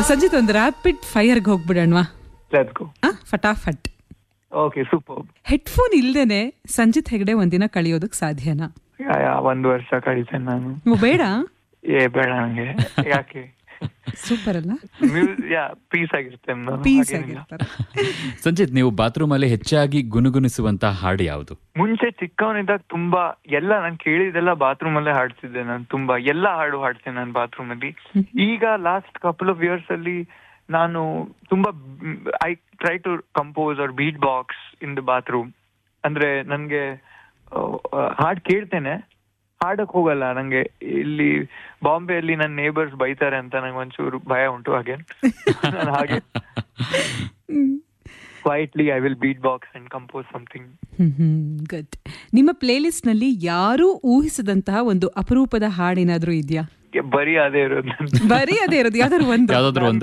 ಸಂಜಿತ್ ಒಂದು rapid ಫೈರ್ಗೆ ಹೋಗ್ಬಿಡೋಣವಾ let's go ಆ, ಫಟಾಫಟ್ okay super headphone ಇಲ್ದೇನೆ ಸಂಜಿತ್ ಹೆಗಡೆ ಒಂದಿನ ಕಳಿಯೋದಕ್ ಸಾಧ್ಯನಾ ಒಂದು ವರ್ಷ ಕಳಿತೇನೆ ನಾನು ಓ, ಬೇಡ ಏ ಬೇಡ ನಂಗೆ ಯಾಕೆ ಸೂಪರ್ ಅಲ್ಲ ಯಾ ಪೀಸ್ ಆಗಿರ್ತೇನೆ ನಾನು ಪೀಸ್ ಹಾಗೇನಿಲ್ಲ. ಆಗಿರ್ತಾರೆ ಸಂಜಿತ್ ನೀವು ಬಾತ್ರೂಮ್ ಅಲ್ಲಿ ಹೆಚ್ಚಾಗಿ ಗುನುಗುಣಿಸುವಂತ ಹಾಡು ಯಾವುದು ಮುಂಚೆ ಚಿಕ್ಕವನಿದ್ದಾಗ ತುಂಬಾ ಎಲ್ಲ ನಾನು ಕೇಳಿದೆಲ್ಲ ಬಾತ್ರೂಮ್ ಅಲ್ಲೇ ಹಾಡ್ತಿದ್ದೆ ನಾನು ತುಂಬಾ ಎಲ್ಲ ಹಾಡು ಹಾಡ್ತೇನೆ ನಾನು ಬಾತ್ರೂಮ್ ಅಲ್ಲಿ ಈಗ ಲಾಸ್ಟ್ ಕಪಲ್ ಆಫ್ ಇಯರ್ಸ್ ಅಲ್ಲಿ ನಾನು ತುಂಬಾ I try to compose or beat box in the bathroom ಅಂದ್ರೆ ನನ್ಗೆ ಹಾಡ್ ಕೇಳ್ತೇನೆ ಹಾಡಕ್ ಹೋಗಲ್ಲ ನಂಗೆ ಇಲ್ಲಿ ಬಾಂಬೆಯಲ್ಲಿ ನನ್ನ ನೇಬರ್ಸ್ ಬೈತಾರೆ ಅಂತ ನಂಗೆ ಒಂಚೂರು ಭಯ ಉಂಟು ಹಾಗೆ ನಾನು ಹಾಗೆ quietly I will beat box and compose something good ನಿಮ್ಮ ಪ್ಲೇ ಲಿಸ್ಟ್ ನಲ್ಲಿ ಯಾರೂ ಊಹಿಸದಂತಹ ಒಂದು ಅಪರೂಪದ ಹಾಡೇನಾದ್ರೂ ಇದೆಯಾ ಬರೀ ಅದೇ ಇರೋದು ನನ್ದು. ಬರೀ ಅದೇ ಇರೋದು ಯಾವ್ದಾದ್ರು ಒಂದು ಯಾವ್ದಾದ್ರು ಒಂದು